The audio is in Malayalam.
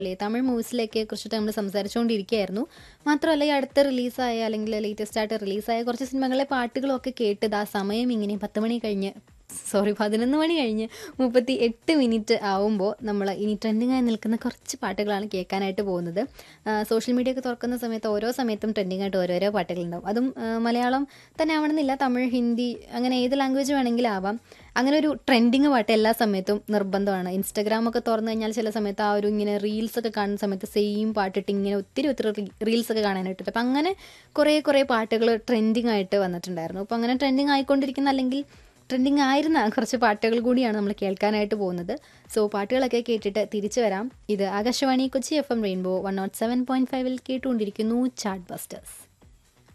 അല്ലേ തമിഴ് മൂവീസിലേക്ക് കുറിച്ചിട്ട് നമ്മൾ സംസാരിച്ചുകൊണ്ടിരിക്കുകയായിരുന്നു മാത്രമല്ല ഈ അടുത്ത റിലീസായ അല്ലെങ്കിൽ ലേറ്റസ്റ്റ് ആയിട്ട് റിലീസായ കുറച്ച് സിനിമകളിലെ പാട്ടുകളൊക്കെ കേട്ടത് ആ സമയം ഇങ്ങനെ പത്ത് മണി കഴിഞ്ഞ് സോറി പതിനൊന്ന് മണി കഴിഞ്ഞ് മുപ്പത്തി എട്ട് മിനിറ്റ് ആവുമ്പോൾ നമ്മൾ ഇനി ട്രെൻഡിങ് ആയി നിൽക്കുന്ന കുറച്ച് പാട്ടുകളാണ് കേൾക്കാനായിട്ട് പോകുന്നത് സോഷ്യൽ മീഡിയ ഒക്കെ തുറക്കുന്ന സമയത്ത് ഓരോ സമയത്തും ട്രെൻഡിങ് ആയിട്ട് ഓരോരോ പാട്ടുകളുണ്ടാവും അതും ആ, മലയാളം തന്നെ ആവണമെന്നില്ല തമിഴ് ഹിന്ദി അങ്ങനെ ഏത് ലാംഗ്വേജ് വേണമെങ്കിലും ആവാം അങ്ങനെ ഒരു ട്രെൻഡിങ് പാട്ട് എല്ലാ സമയത്തും നിർബന്ധമാണ് ഇൻസ്റ്റാഗ്രാം ഒക്കെ തുറന്നു കഴിഞ്ഞാൽ ചില സമയത്ത് ആ ഒരു ഇങ്ങനെ റീൽസ് ഒക്കെ കാണുന്ന സമയത്ത് സെയിം പാട്ടിട്ട് ഇങ്ങനെ ഒത്തിരി ഒത്തിരി റീൽസ് ഒക്കെ കാണാനായിട്ട് അപ്പം അങ്ങനെ കുറേ കുറേ പാട്ടുകൾ ട്രെൻഡിങ് ആയിട്ട് വന്നിട്ടുണ്ടായിരുന്നു അപ്പോൾ അങ്ങനെ ട്രെൻഡിങ് ആയിക്കൊണ്ടിരിക്കുന്ന അല്ലെങ്കിൽ ട്രെൻഡിങ് ആയിരുന്ന കുറച്ച് പാട്ടുകൾ കൂടിയാണ് നമ്മൾ കേൾക്കാനായിട്ട് പോകുന്നത് സോ പാട്ടുകളൊക്കെ കേട്ടിട്ട് തിരിച്ചു വരാം ഇത് Akashvani Kochi F M rainbow one naught seven point ഫൈവിൽ കേട്ടുകൊണ്ടിരിക്കുന്നു ചാർട്ട് ബസ്റ്റേഴ്സ്